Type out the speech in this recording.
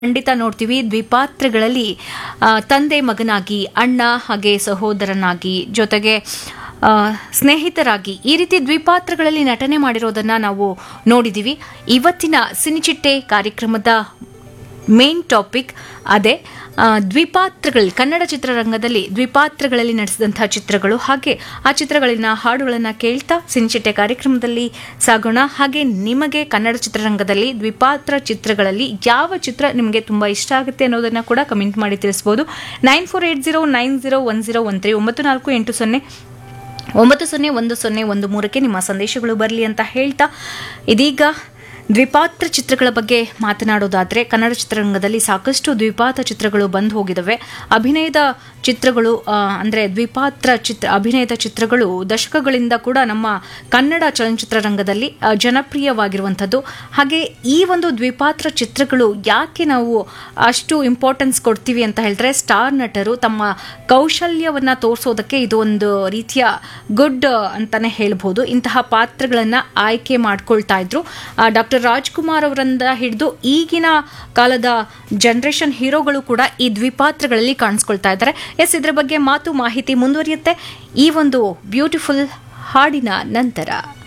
ಖಂಡಿತ ನೋಡ್ತೀವಿ ದ್ವಿಪಾತ್ರಗಳಲ್ಲಿ ಆ, ತಂದೆ ಮಗನಾಗಿ ಅಣ್ಣ ಹಾಗೆ ಸಹೋದರನಾಗಿ ಜೊತೆಗೆ ಆ, ಸ್ನೇಹಿತರಾಗಿ ಈ ರೀತಿ ದ್ವಿಪಾತ್ರಗಳಲ್ಲಿ ನಟನೆ ಮಾಡಿರೋದನ್ನ ನಾವು ನೋಡಿದ್ದೀವಿ ಇವತ್ತಿನ ಸಿನಿಚಿಟ್ಟೆ ಕಾರ್ಯಕ್ರಮದ ಮೇನ್ ಟಾಪಿಕ್ ಅದೇ ಆ, ದ್ವಿಪಾತ್ರಗಳಲ್ಲಿ ಕನ್ನಡ ಚಿತ್ರರಂಗದಲ್ಲಿ ದ್ವಿಪಾತ್ರಗಳಲ್ಲಿ ನಡೆಸಿದಂತಹ ಚಿತ್ರಗಳು ಹಾಗೆ ಆ ಚಿತ್ರಗಳಿನ ಹಾಡುಗಳನ್ನು ಕೇಳ್ತಾ ಸಿನಿಚಿಟ್ಟೆ ಕಾರ್ಯಕ್ರಮದಲ್ಲಿ ಸಾಗೋಣ ಹಾಗೆ ನಿಮಗೆ ಕನ್ನಡ ಚಿತ್ರರಂಗದಲ್ಲಿ ದ್ವಿಪಾತ್ರ ಚಿತ್ರಗಳಲ್ಲಿ ಯಾವ ಚಿತ್ರ ನಿಮಗೆ ತುಂಬ ಇಷ್ಟ ಆಗುತ್ತೆ ಅನ್ನೋದನ್ನ ಕೂಡ ಕಮೆಂಟ್ ಮಾಡಿ ತಿಳಿಸ್ಬೋದು nine four eight zero nine zero one zero one three ಒಂಬತ್ತು ನಾಲ್ಕು ಎಂಟು ಸೊನ್ನೆ ಒಂಬತ್ತು ಸೊನ್ನೆ ಒಂದು ಸೊನ್ನೆ ಒಂದು ಮೂರಕ್ಕೆ ನಿಮ್ಮ ಸಂದೇಶಗಳು ಬರಲಿ ಅಂತ ಹೇಳ್ತಾ ಇದೀಗ ದ್ವಿಪಾತ್ರ ಚಿತ್ರಗಳ ಬಗ್ಗೆ ಮಾತನಾಡೋದಾದರೆ ಕನ್ನಡ ಚಿತ್ರರಂಗದಲ್ಲಿ ಸಾಕಷ್ಟು ದ್ವಿಪಾತ್ರ ಚಿತ್ರಗಳು ಬಂದು ಹೋಗಿದ್ದಾವೆ ಅಭಿನಯದ ಚಿತ್ರಗಳು ಆ, ಅಂದರೆ ದ್ವಿಪಾತ್ರ ಚಿತ್ರ ಅಭಿನಯದ ಚಿತ್ರಗಳು ದಶಕಗಳಿಂದ ಕೂಡ ನಮ್ಮ ಕನ್ನಡ ಚಲನಚಿತ್ರರಂಗದಲ್ಲಿ ಆ, ಜನಪ್ರಿಯವಾಗಿರುವಂಥದ್ದು ಹಾಗೆ ಈ ಒಂದು ದ್ವಿಪಾತ್ರ ಚಿತ್ರಗಳು ಯಾಕೆ ನಾವು ಅಷ್ಟು ಇಂಪಾರ್ಟೆನ್ಸ್ ಕೊಡ್ತೀವಿ ಅಂತ ಹೇಳಿದ್ರೆ ಸ್ಟಾರ್ ನಟರು ತಮ್ಮ ಕೌಶಲ್ಯವನ್ನ ತೋರಿಸೋದಕ್ಕೆ ಇದು ಒಂದು ರೀತಿಯ ಗುಡ್ ಅಂತಾನೆ ಹೇಳ್ಬೋದು ಇಂತಹ ಪಾತ್ರಗಳನ್ನ ಆಯ್ಕೆ ಮಾಡ್ಕೊಳ್ತಾ ಇದ್ರು ಡಾಕ್ಟರ್ ರಾಜ್ಕುಮಾರ್ ಅವರಿಂದ ಹಿಡಿದು ಈಗಿನ ಕಾಲದ ಜನರೇಷನ್ ಹೀರೋಗಳು ಕೂಡ ಈ ದ್ವಿಪಾತ್ರಗಳಲ್ಲಿ ಕಾಣಿಸ್ಕೊಳ್ತಾ ಇದ್ದಾರೆ ಎಸ್ ಇದ್ರ ಬಗ್ಗೆ ಮಾತು ಮಾಹಿತಿ ಮುಂದುವರಿಯುತ್ತೆ ಈ ಒಂದು ಬ್ಯೂಟಿಫುಲ್ ಹಾಡಿನ ನಂತರ